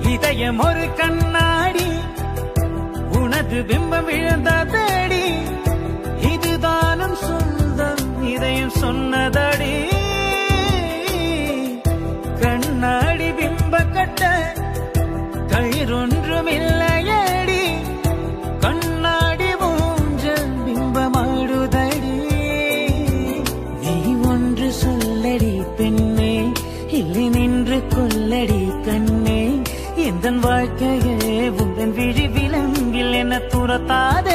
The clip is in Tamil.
இதயம் ஒரு கண்ணாடி உனது பிம்பம் விழுந்ததடி இதுதானும் சொந்தம் இதயம் சொன்னதடி கண்ணாடி பிம்ப கட்ட கயிறொன்றும் இல்லையடி கண்ணாடி ஊஞ்சல் பிம்பமாடுதடி நீ ஒன்று சொல்லடி பெண்ணே இல்லை நின்று கொல்லடி கண்ணே எந்த வாழ்க்கையே உந்தன் விழி விலங்கில் என துரத்தாத